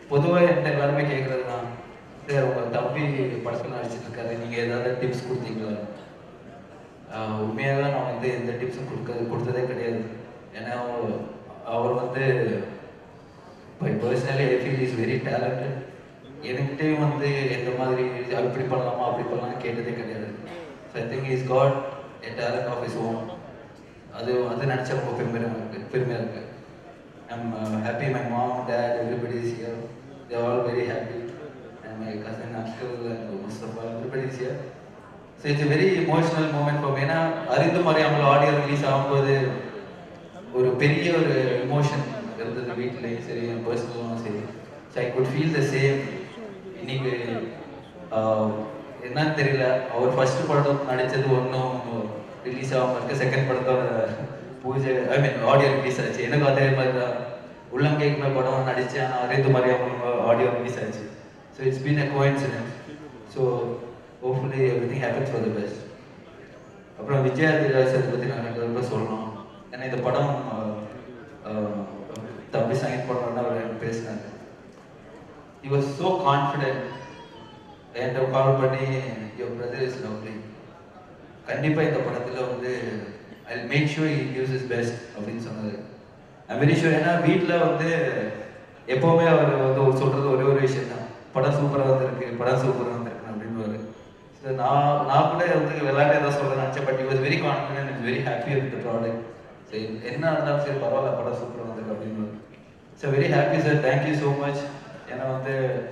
பொதுவாக என்கிட்ட எல்லாருமே கேட்குறது தான் சார் உங்கள் தம்பி படத்தில் நடிச்சிட்டு இருக்காரு நீங்கள் ஏதாவது டிப்ஸ் கொடுத்தீங்களா உண்மையாக நான் வந்து எந்த டிப்ஸும் கொடுக்க கொடுத்ததே கிடையாது ஏன்னா அவர் அவர் வந்து by personally I feel is very talented என்கிட்டே வந்து எந்த மாதிரி இப்படி பண்ணலாமா அப்படி பண்ணலாம்னு கேட்டதே கிடையாது so I think is got a talent of is own அது அது நினச்சா ரொம்ப பெருமையாக இருக்கு பெருமையாக இருக்கு I'm happy my mom dad everybody is here they all very happy and my cousin uncle and Mustafa everybody is here so it's very emotional moment for ஏன்னா அறிந்து மறையாமல் ஆடியோ ரிலீஸ் ஆகும்போது ஒரு பெரிய ஒரு இமோஷன் இருந்தது வீட்லேயும் சரி என் பர்சனலும் சரி so I good feel the same இன்னைக்கு ஆஹ், என்னன்னு தெரியல அவர் ஃபர்ஸ்ட் படம் நடிச்சது ஒன்றும் ரிலீஸ் ஆகாம இருக்கு செகண்ட் படத்தோட பூஜை ஐ மீன் ஆடியோ ரிலீஸ் ஆச்சு எனக்கு அதே மாதிரி தான் உள்ளம் கேட்குமே படம் நடிச்சேன் ஆனால் அறிந்து மறையாமல் ஆடியோ ரிலீஸ் ஆச்சு so it's been a coincidence so hopefully everything happens for the best அப்புறம் விஜயாதிராஜ் அதை பற்றி நான் ரெண்டு ரொம்ப சொல்லணும் ஏன்னா இந்த படம் ஆஹ், ஆஹ், தம்பி சைன் பண்ணோன்னா அவர் எனக்கு பேசினாரு he was so confident என்கிட்ட கால் பண்ணி your brother is lovely கண்டிப்பா இந்த படத்துல வந்து I make sure he gives his best அப்படின்னு சொன்னாரு ஐ வெரி ஷூர் ஏன்னா வீட்ல வந்து எப்பவுமே அவர் வந்து ஒரு சொல்றது ஒரே ஒரு விஷயம் தான் படம் சூப்பரா வந்திருக்கு படம் சூப்பரா வந்திருக்கு அப்படின்னு ஸோ நான் நான் கூட வந்து விளையாட்டு ஏதாவது சொல்ல நினச்சேன் but was very confident is very happy with the product சரி என்ன இருந்தாலும் சரி பரவாயில்ல படம் சூப்பராக வந்திருக்கு அப்படின்னு so very happy sir thank you so much ஏன்னா வந்து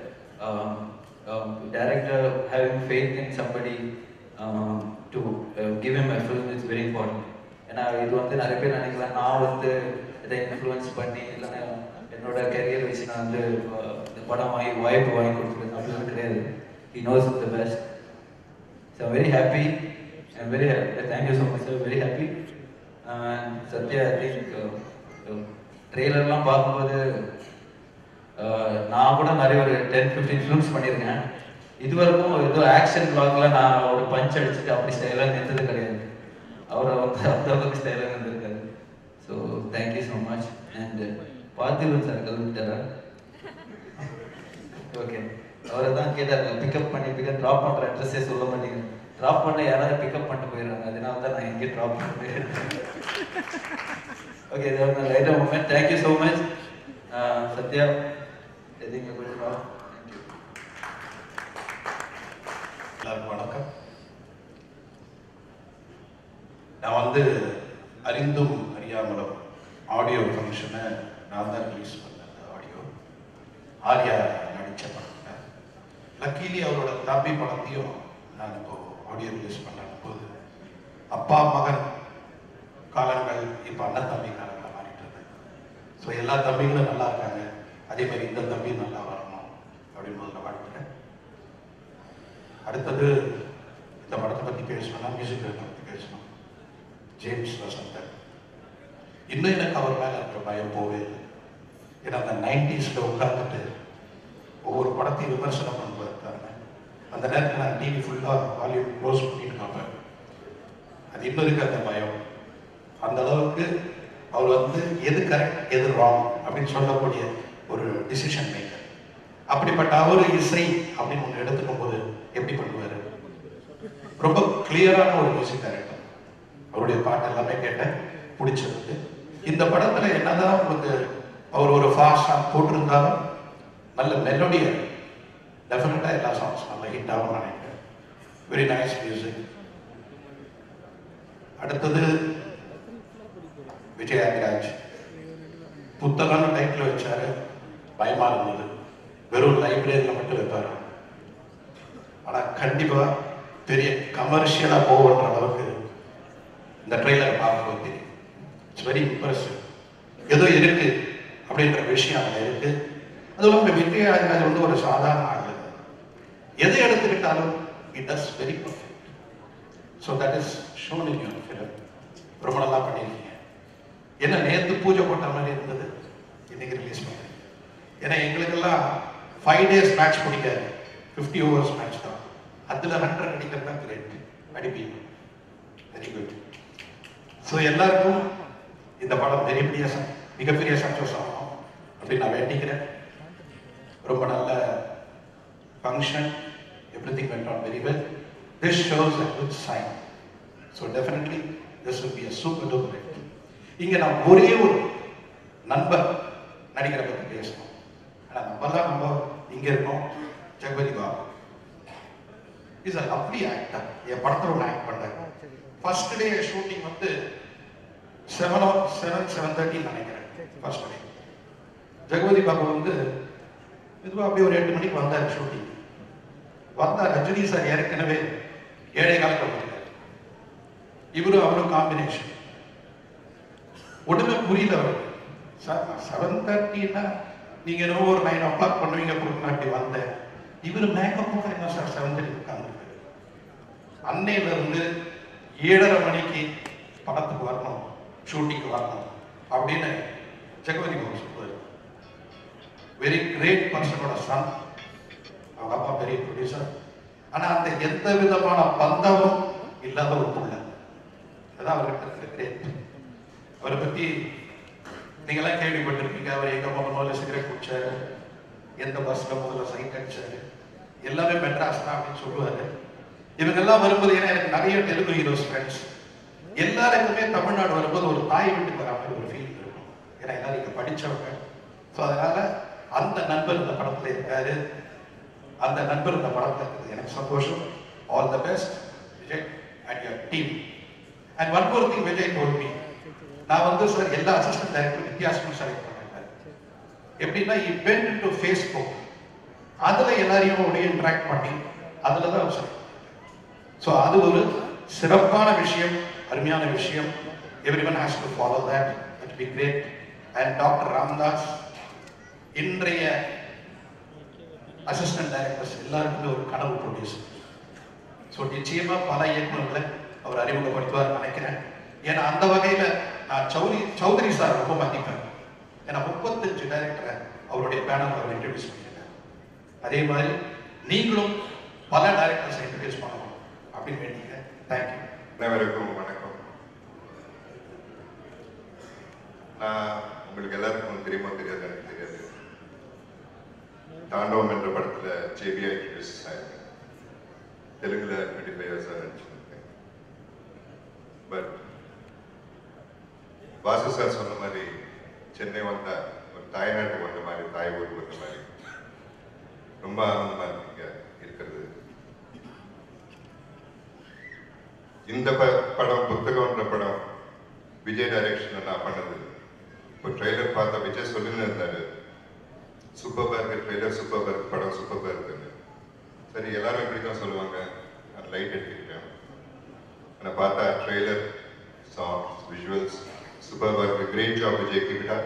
director having faith in somebody to give em my film it's very important ஏன்னா இது வந்து நிறைய பேர் நினைக்கலாம் நான் வந்து இதை இன்ஃப்ளூயன்ஸ் பண்ணி இல்லைன்னா என்னோட கெரியர் வச்சு நான் வந்து uh, இந்த படம் வாங்கி வாய்ப்பு வாங்கி கொடுத்துருக்கேன் அப்படின்னு கிடையாது he knows the best so very happy I'm very thank you so much sir very happy Sathya I think ட்ரெய்லர்லாம் பார்க்கும்போது அஹ், நான் கூட நிறைய ஒரு டென் ஃபிஃப்டீன் ஃபிலிம்ஸ் பண்ணியிருக்கேன் இது வரைக்கும் ஏதோ ஆக்ஷன் பிளாக்ல நான் ஒரு பஞ்ச் அடிச்சுட்டு அப்படி ஸ்டைலாக நிறுத்தது கிடையாது அவரை வந்து அந்த அளவுக்கு ஸ்டைலாக இருந்திருக்காரு so thank you so much and Parthiban sir கிளம்பிட்டாரா ஓகே அவரை தான் கேட்டார் பிக்கப் பண்ணி பிக்கப் ட்ராப் பண்ணுற அட்ரஸே சொல்ல மாட்டேங்க ட்ராப் பண்ண யாராவது பிக்கப் பண்ணிட்டு போயிடுறாங்க அதனால தான் நான் எங்கேயும் ட்ராப் பண்ண போயிருக்கேன் ஓகே இது ஒரு லைட்டாக moment thank you so much Sathya எதுங்க கொஞ்சம் தேங்க்யூ எல்லாருக்கும் வணக்கம் நான் வந்து அறிந்தும் அறியாமலும் ஆடியோ ஃபங்க்ஷனை நான் தான் ரிலீஸ் பண்ணேன் அந்த ஆடியோ ஆர்யா நடித்த படத்தில் லக்கீலி அவரோட தம்பி படத்தையும் நான் இப்போ ஆடியோ ரிலீஸ் பண்ண போது அப்பா மகன் காலங்கள் இப்போ அண்ணன் தம்பி காலங்கள் மாறிட்டு இருக்கு ஸோ எல்லா தம்பிகளும் நல்லா இருக்காங்க அதே மாதிரி இந்த தம்பியும் நல்லா வரணும் அப்படின்னு முதல்ல வாழ்த்துறேன் அடுத்தது இந்த படத்தை பற்றி பேசணும்னா மியூசிக் பற்றி பேசணும் ஜேம்ஸ் வசந்தன் இன்னும் எனக்கு அவர் மேலே இருக்கிற பயம் போவே இல்லை ஏன்னா அந்த நைன்டிஸில் உட்கார்ந்துட்டு ஒவ்வொரு படத்தையும் விமர்சனம் பண்ணுவார் பாருங்க அந்த நேரத்தில் நான் டிவி ஃபுல்லாக வால்யூம் க்ளோஸ் பண்ணிட்டு பார்ப்பேன் அது இன்னும் இருக்கு அந்த பயம் அந்த அளவுக்கு அவர் வந்து எது கரெக்ட் எது ராங் அப்படின்னு சொல்லக்கூடிய ஒரு டிசிஷன் மேக்கர் அப்படிப்பட்ட அவர் இசை அப்படின்னு ஒன்று எடுத்துக்கும் போது எப்படி பண்ணுவார் ரொம்ப கிளியரான ஒரு மியூசிக் டைரக்டர் அவருடைய பாட்டு எல்லாமே கேட்டேன் பிடிச்சிருக்கு இந்த படத்துல என்னதான் உங்களுக்கு அவர் ஒரு ஃபாஸ்ட் சாங் போட்டிருந்தாலும் நல்ல மெலோடியா டெஃபினட்டா எல்லா சாங்ஸ் நல்ல ஹிட் ஆகும் நினைக்கிறேன் வெரி நைஸ் மியூசிக் அடுத்தது விஜயாதிராஜ் புத்தகம்னு டைட்டில் வச்சாரு பயமா இருந்தது வெறும் லைப்ரரியில் மட்டும் வைப்பாரு ஆனா கண்டிப்பா பெரிய கமர்ஷியலா போகன்ற அளவுக்கு இந்த ட்ரெய்லர் பார்க்கும்போது தெரியும் இட்ஸ் வெரி இம்ப்ரெசிவ் ஏதோ இருக்கு அப்படின்ற விஷயம் அதுல இருக்கு அதுவும் இல்லாமல் விஜயாதிராஜ் வந்து ஒரு சாதாரண ஆள் இல்லை. எதை எடுத்துக்கிட்டாலும் it does very perfect so that is shown in your film ரொம்ப நல்லா பண்ணியிருக்கீங்க என்ன நேத்து பூஜை போட்ட மாதிரி இருந்தது இன்னைக்கு ரிலீஸ் பண்ணேன் ஏன்னா எங்களுக்கெல்லாம் ஃபைவ் டேஸ் மேட்ச் பிடிக்காது ஃபிஃப்டி ஓவர்ஸ் மேட்ச் தான் அதில் ஹண்ட்ரட் அடிக்கிறது தான் கிரேட் அடிப்பீங்க வெரி குட் ஸோ எல்லாருக்கும் இந்த படம் பெரிய பெரிய ச- மிகப்பெரிய சக்ஸஸ் ஆகும் அப்படின்னு நான் வேண்டிக்கிறேன் function, everything went on very well. This shows a good sign. So definitely, this will be a super duper hit. இங்க நான் ஒரே ஒரு நண்பர் நடிகரை பத்தி பேசணும் ஆனா நம்மலாம் நம்ம இங்க இருக்கோம் Jagapathi Babu is a lovely actor என் படத்துல ஒன்று ஆக்ட் பண்ணாரு ஃபர்ஸ்ட் டே ஷூட்டிங் வந்து செவன் ஓ செவன் செவன் தேர்ட்டின்னு நினைக்கிறேன் ஃபர்ஸ்ட் டே ஜெகபதி பாபு வந்து இதுவாக அப்படியே ஒரு எட்டு மணிக்கு வந்தார் ஷூட்டிங் வந்தா ரஜினி சார் ஏற்கனவே ஏழை காலத்தில் வந்துட்டார் இவரும் அவரும் காம்பினேஷன் ஒண்ணுமே புரியல அவருக்கு சார் செவன் தேர்ட்டின்னா நீங்க என்னவோ ஒரு நைன் ஓ கிளாக் பண்ணுவீங்க கொடுக்கணும் அப்படி வந்தேன் இவர் மேக்கப் போட என்ன சார் செவன் தேர்ட்டி உட்காந்துருக்காரு அன்னையில இருந்து ஏழரை மணிக்கு படத்துக்கு வரணும் ஷூட்டிங்க்கு வரணும் அப்படின்னு ஜெகவதி பாபு சொல்லுவார் வெரி கிரேட் பர்சனோட சன் அவங்க அப்பா பெரிய ப்ரொடியூசர் ஆனா அந்த எந்த விதமான பந்தமும் இல்லாத ஒரு புள்ள அதான் அவர்கிட்ட இருக்கிற கிரேட் அவரை பத்தி நீங்கெல்லாம் கேள்விப்பட்டிருப்பீங்க அவர் எங்க முதல்ல முதல்ல சிகரெட் குடிச்சாரு எந்த பஸ்ல முதல்ல சைட் அடிச்சாரு எல்லாமே மெட்ராஸ் தான் அப்படின்னு சொல்லுவாரு இவங்கெல்லாம் வரும்போது ஏன்னா எனக்கு நிறைய தெலுங்கு ஹீரோஸ் ஃப்ரெண்ட்ஸ் எல்லாருக்குமே தமிழ்நாடு வரும்போது ஒரு தாய் வீட்டுக்கு வர மாதிரி ஒரு ஃபீலிங் இருக்கும் ஏன்னா எல்லாரும் இங்க படிச்சவங்க ஸோ அதனால அந்த நண்பர் இந்த படத்துல இருக்காரு அந்த நண்பர் இந்த படத்துல இருக்குது எனக்கு சந்தோஷம் all the best Vijay and your team and one more thing Vijay told me நான் வந்து சார் எல்லா அசிஸ்டன்ட் டைரக்டரும் வித்தியாசமும் செலக்ட் பண்ணேன் எப்படின்னா இ வெண்ட் டு ஃபேஸ்புக் அதுல எல்லாரையும் அப்படியே இன்ட்ராக்ட் பண்ணி அதுல தான் செலக்ட் ஸோ அது ஒரு சிறப்பான விஷயம் அருமையான விஷயம் everyone has to follow that it be great and doctor Ramdas இன்றைய அசிஸ்டன்ட் டைரக்டர்ஸ் எல்லாருக்குமே ஒரு கனவு ப்ரொடியூசர் ஸோ நிச்சயமா பல இயக்குநர்களை அவர் அறிமுகப்படுத்துவார் நினைக்கிறேன் ஏன்னா அந்த வகையில நான் சௌரி சௌதரி சார் ரொம்ப மதிப்பேன் ஏன்னா முப்பத்தஞ்சு டைரக்டரை அவருடைய பேனல் அவர் இன்ட்ரடியூஸ் பண்ணியிருக்காரு அதே மாதிரி நீங்களும் பல டைரக்டர்ஸ் இன்ட்ரடியூஸ் பண்ணணும் அப்படின்னு வேண்டிங்க தேங்க்யூ அனைவருக்கும் வணக்கம் நான் உங்களுக்கு எல்லாருக்கும் தெரியுமா தெரியாது எனக்கு தெரியாது தாண்டவம் என்ற படத்துல ஜேபிஐ இன்ட்ரடியூஸ் ஆயிருக்கேன் தெலுங்குல டுவெண்ட்டி ஃபைவ் இயர்ஸாக நடிச்சிருக்கேன் பட் வாசு சார் சொன்ன மாதிரி சென்னை வந்த ஒரு தாய்நாட்டுக்கு வந்த மாதிரி தாய் ஊருக்கு வந்த மாதிரி ரொம்ப ஆனந்தமா இருக்கு இங்க இருக்கிறது இந்த ப- படம் புத்தகம்ன்ற படம் விஜய் டைரக்ஷன்ல நான் பண்ணது இப்போ ட்ரெய்லர் பார்த்தா விஜய் சொல்லின்னு இருந்தாரு சூப்பராக இருக்கு ட்ரெய்லர் சூப்பராக இருக்கு படம் சூப்பராக இருக்குன்னு சரி எல்லாரும் இப்படி தான் சொல்லுவாங்க நான் லைட் எடுத்துக்கிட்டேன் ஆனால் பார்த்தா ட்ரெய்லர் சாங்ஸ் விஷுவல்ஸ் சூப்பராக இருக்கு கிரேட் ஜாப் விஜய் கிட்டா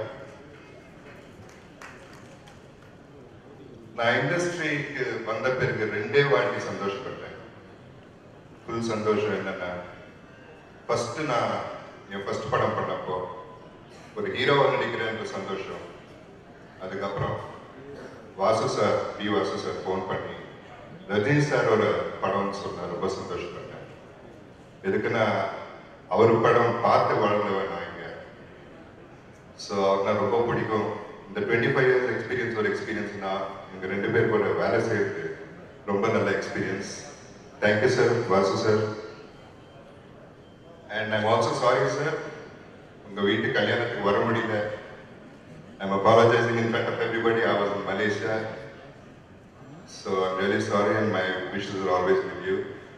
நான் இண்டஸ்ட்ரிக்கு வந்த பிறகு ரெண்டே வாட்டி சந்தோஷப்பட்டேன் ஃபுல் சந்தோஷம் என்னன்னா ஃபர்ஸ்ட் நான் என் ஃபர்ஸ்ட் படம் பண்ணப்போ ஒரு ஹீரோவா நடிக்கிறேன்ற சந்தோஷம் அதுக்கப்புறம் Vasu sir P Vasu sir phone பண்ணி ரஜினி சாரோட படம்னு சொன்னா ரொம்ப சந்தோஷப்பட்டேன் எதுக்குன்னா அவர் படம் பார்த்து வளர்ந்தவன் நான் இங்க ஸோ அவருக்கு நான் ரொம்ப பிடிக்கும் இந்த டுவெண்ட்டி ஃபைவ் இயர்ஸ் எக்ஸ்பீரியன்ஸ் ஒரு எக்ஸ்பீரியன்ஸ்னா எங்க ரெண்டு பேர் கூட வேலை செய்யறது ரொம்ப நல்ல experience thank you sir Vasu sir and I'm also sorry sir உங்க வீட்டு கல்யாணத்துக்கு வர முடியல I'm apologizing in front of everybody I was in Malaysia so I'm really sorry and my wishes are always with you